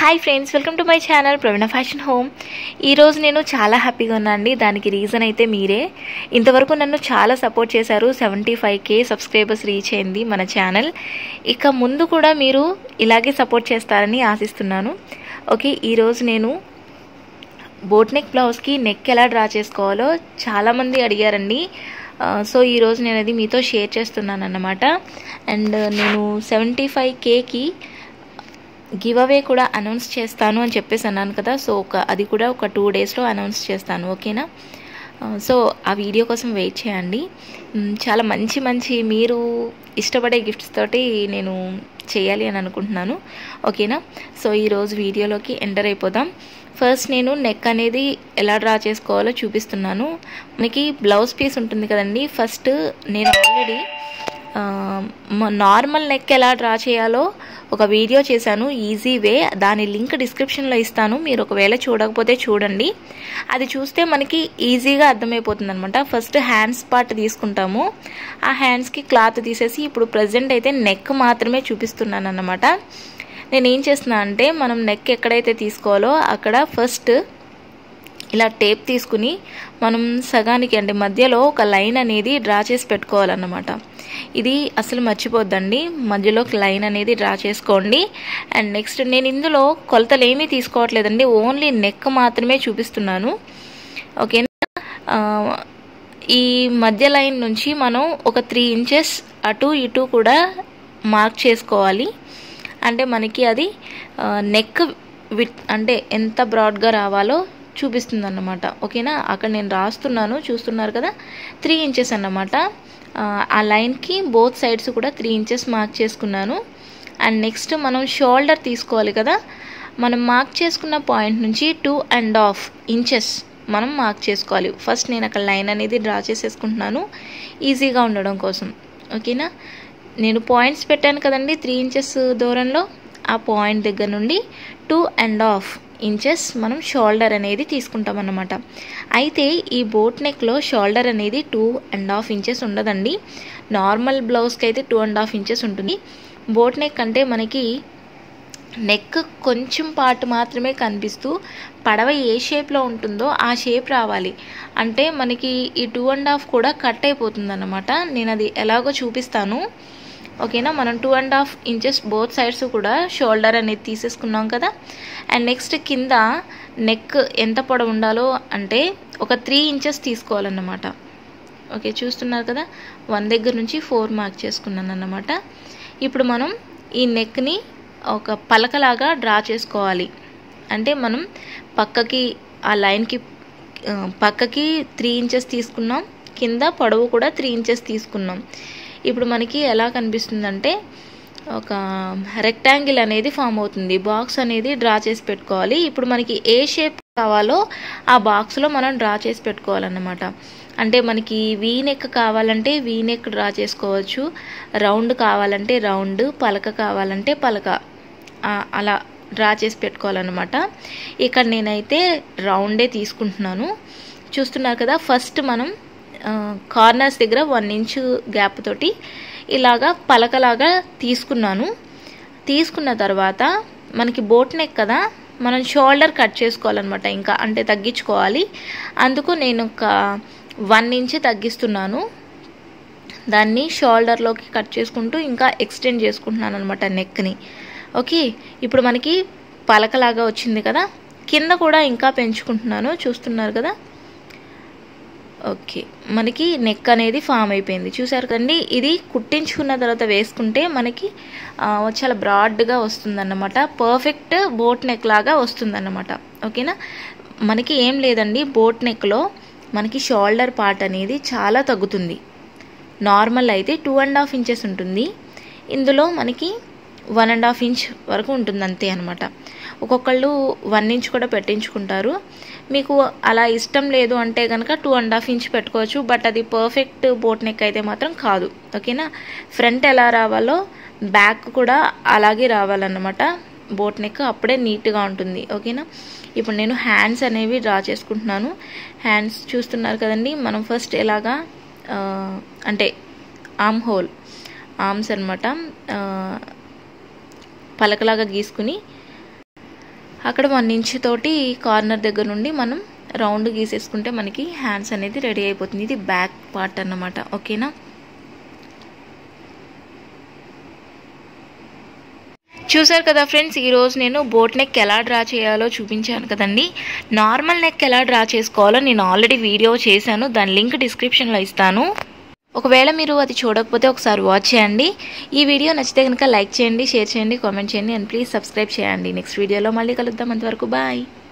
hi friends welcome to my channel Praveena fashion home ఈరోజు నేను చాలా హ్యాపీగా ఉన్నా అండి దానికి రీజన్ అయితే మీరే ఇంతవరకు నన్ను చాలా సపోర్ట్ చేశారు seventy five K subscribers reach అయింది మన ఛానల్ ఇక ముందు కూడా మీరు ఇలాగే సపోర్ట్ చేస్తారని ఆశిస్తున్నాను ఓకే ఈరోజు నేను బోట్ నెక్ బ్లౌజ్కి నెక్ ఎలా డ్రా చేసుకోవాలో చాలామంది అడిగారండి ఆ, సో ఈరోజు నేను అది మీతో షేర్ చేస్తున్నాను అన్నమాట అండ్ నేను సెవెంటీ ఫైవ్ కేకి గివ్ అవే కూడా అనౌన్స్ చేస్తాను అని చెప్పేసి అన్నాను కదా సో ఒక అది కూడా ఒక టూ డేస్లో అనౌన్స్ చేస్తాను ఓకేనా ఆ, సో ఆ వీడియో కోసం వెయిట్ చేయండి మ్, చాలా మంచి మంచి మీరు ఇష్టపడే గిఫ్ట్స్ తోటి నేను చేయాలి అని అనుకుంటున్నాను ఓకేనా సో ఈరోజు వీడియోలోకి ఎంటర్ అయిపోదాం ఫస్ట్ నేను నెక్ అనేది ఎలా డ్రా చేసుకోవాలో చూపిస్తున్నాను మనకి బ్లౌజ్ పీస్ ఉంటుంది కదండి ఫస్ట్ నేను ఆల్రెడీ నార్మల్ నెక్ ఎలా డ్రా చేయాలో ఒక వీడియో చేశాను ఈజీ వే దాని లింక్ డిస్క్రిప్షన్లో ఇస్తాను మీరు ఒకవేళ చూడకపోతే చూడండి అది చూస్తే మనకి ఈజీగా అర్థమైపోతుంది అనమాట ఫస్ట్ హ్యాండ్స్ పార్ట్ తీసుకుంటాము ఆ హ్యాండ్స్కి క్లాత్ తీసేసి ఇప్పుడు ప్రజెంట్ అయితే నెక్ మాత్రమే చూపిస్తున్నాను అన్నమాట నేను ఏం చేస్తున్నా అంటే మనం నెక్ ఎక్కడైతే తీసుకోవాలో అక్కడ ఫస్ట్ ఇలా టేప్ తీసుకుని మనం సగానికి అంటే మధ్యలో ఒక లైన్ అనేది డ్రా చేసి పెట్టుకోవాలన్నమాట ఇది అసలు మర్చిపోద్దండి మధ్యలో లైన్ అనేది డ్రా చేసుకోండి అండ్ నెక్స్ట్ నేను ఇందులో కొలతలు ఏమీ తీసుకోవట్లేదండి ఓన్లీ నెక్ మాత్రమే చూపిస్తున్నాను ఓకేనా ఆ, ఈ మధ్య లైన్ నుంచి మనం ఒక త్రీ ఇంచెస్ అటు ఇటు కూడా మార్క్ చేసుకోవాలి అంటే మనకి అది నెక్ విత్ అంటే ఎంత బ్రాడ్గా రావాలో చూపిస్తుంది అన్నమాట ఓకేనా అక్కడ నేను రాస్తున్నాను చూస్తున్నారు కదా త్రీ ఇంచెస్ అన్నమాట ఆ, ఆ లైన్కి బోత్ సైడ్స్ కూడా త్రీ ఇంచెస్ మార్క్ చేసుకున్నాను అండ్ నెక్స్ట్ మనం షోల్డర్ తీసుకోవాలి కదా మనం మార్క్ చేసుకున్న పాయింట్ నుంచి టూ అండ్ హాఫ్ ఇంచెస్ మనం మార్క్ చేసుకోవాలి ఫస్ట్ నేను అక్కడ లైన్ అనేది డ్రా చేసేసుకుంటున్నాను ఈజీగా ఉండడం కోసం ఓకేనా నేను పాయింట్స్ పెట్టాను కదండి త్రీ ఇంచెస్ దూరంలో ఆ పాయింట్ దగ్గర నుండి టూ అండ్ హాఫ్ ఇంచెస్ మనం షోల్డర్ అనేది తీసుకుంటాం అన్నమాట అయితే ఈ బోట్ నెక్లో షోల్డర్ అనేది టూ అండ్ హాఫ్ ఇంచెస్ ఉండదండి నార్మల్ బ్లౌజ్కి అయితే టూ అండ్ హాఫ్ ఇంచెస్ ఉంటుంది బోట్ నెక్ అంటే మనకి నెక్ కొంచెం పార్ట్ మాత్రమే కనిపిస్తూ పడవ ఏ షేప్లో ఉంటుందో ఆ షేప్ రావాలి అంటే మనకి ఈ టూ అండ్ హాఫ్ కూడా కట్ అయిపోతుంది అన్నమాట నేను అది ఎలాగో చూపిస్తాను ఓకేనా మనం two and half inches both sides కూడా షోల్డర్ అనేది తీసేసుకున్నాం కదా అండ్ నెక్స్ట్ కింద నెక్ ఎంత పొడవు ఉండాలో అంటే ఒక త్రీ ఇంచెస్ తీసుకోవాలన్నమాట ఓకే చూస్తున్నారు కదా వన్ దగ్గర నుంచి ఫోర్ మార్క్ చేసుకున్నాను అన్నమాట ఇప్పుడు మనం ఈ నెక్ని ఒక పలకలాగా డ్రా చేసుకోవాలి అంటే మనం పక్కకి ఆ లైన్కి ఆ, పక్కకి త్రీ ఇంచెస్ తీసుకున్నాం కింద పొడవు కూడా త్రీ ఇంచెస్ తీసుకున్నాం ఇప్పుడు మనకి ఎలా కనిపిస్తుందంటే ఒక రెక్టాంగిల్ అనేది ఫామ్ అవుతుంది బాక్స్ అనేది డ్రా చేసి పెట్టుకోవాలి ఇప్పుడు మనకి ఏ షేప్ కావాలో ఆ బాక్స్లో మనం డ్రా చేసి పెట్టుకోవాలన్నమాట అంటే మనకి వీ నెక్ కావాలంటే వీ నెక్ డ్రా చేసుకోవచ్చు రౌండ్ కావాలంటే రౌండ్ పలక కావాలంటే పలక ఆ, అలా డ్రా చేసి పెట్టుకోవాలన్నమాట ఇక్కడ నేనైతే రౌండే తీసుకుంటున్నాను చూస్తున్నారు కదా ఫస్ట్ మనం కార్నర్స్ దగ్గర వన్ ఇంచు గ్యాప్ తోటి ఇలాగా పలకలాగా తీసుకున్నాను తీసుకున్న తర్వాత మనకి బోట్ నెక్ కదా మనం షోల్డర్ కట్ చేసుకోవాలన్నమాట ఇంకా అంటే తగ్గించుకోవాలి అందుకు నేను ఒక వన్ ఇంచ్ తగ్గిస్తున్నాను దాన్ని షోల్డర్లోకి కట్ చేసుకుంటూ ఇంకా ఎక్స్టెండ్ చేసుకుంటున్నాను అనమాట నెక్ని ఓకే ఇప్పుడు మనకి పలకలాగా వచ్చింది కదా కింద కూడా ఇంకా పెంచుకుంటున్నాను చూస్తున్నారు కదా ఓకే మనకి నెక్ అనేది ఫామ్ అయిపోయింది చూసారు కదండి ఇది కుట్టించుకున్న తర్వాత వేసుకుంటే మనకి ఆ, చాలా బ్రాడ్గా వస్తుందన్నమాట పర్ఫెక్ట్ బోట్ నెక్ లాగా వస్తుందన్నమాట ఓకేనా మనకి ఏం లేదండి బోట్ నెక్లో మనకి షోల్డర్ పార్ట్ అనేది చాలా తగ్గుతుంది నార్మల్ అయితే టూ అండ్ హాఫ్ ఇంచెస్ ఉంటుంది ఇందులో మనకి వన్ అండ్ హాఫ్ ఇంచ్ వరకు ఉంటుంది అంతే అనమాట ఒక్కొక్కళ్ళు వన్ ఇంచ్ కూడా పెట్టించుకుంటారు మీకు అలా ఇష్టం లేదు అంటే కనుక టూ అండ్ హాఫ్ ఇంచ్ పెట్టుకోవచ్చు బట్ అది పర్ఫెక్ట్ బోట్ నెక్ అయితే మాత్రం కాదు ఓకేనా ఫ్రంట్ ఎలా రావాలో బ్యాక్ కూడా అలాగే రావాలన్నమాట బోట్ నెక్ అప్పుడే నీట్గా ఉంటుంది ఓకేనా ఇప్పుడు నేను హ్యాండ్స్ అనేవి డ్రా చేసుకుంటున్నాను హ్యాండ్స్ చూస్తున్నారు కదండి మనం ఫస్ట్ ఎలాగా ఆ, అంటే ఆమ్ హోల్ ఆర్మ్స్ అనమాట పలకలాగా గీసుకుని అక్కడ వన్ ఇంచ్ తోటి కార్నర్ దగ్గర నుండి మనం రౌండ్ గీసేసుకుంటే మనకి హ్యాండ్స్ అనేది రెడీ అయిపోతుంది ఇది బ్యాక్ పార్ట్ అన్నమాట ఓకేనా చూసారు కదా ఫ్రెండ్స్ ఈరోజు నేను బోట్ నెక్ ఎలా డ్రా చేయాలో చూపించాను కదండి నార్మల్ నెక్ ఎలా డ్రా చేసుకోవాలో నేను ఆల్రెడీ వీడియో చేశాను దాని లింక్ డిస్క్రిప్షన్లో ఇస్తాను ఒకవేళ మీరు అది చూడకపోతే ఒకసారి వాచ్ చేయండి ఈ వీడియో నచ్చితే కనుక లైక్ చేయండి షేర్ చేయండి కామెంట్ చేయండి అండ్ ప్లీజ్ సబ్స్క్రైబ్ చేయండి నెక్స్ట్ వీడియోలో మళ్ళీ కలుద్దాం అంతవరకు బాయ్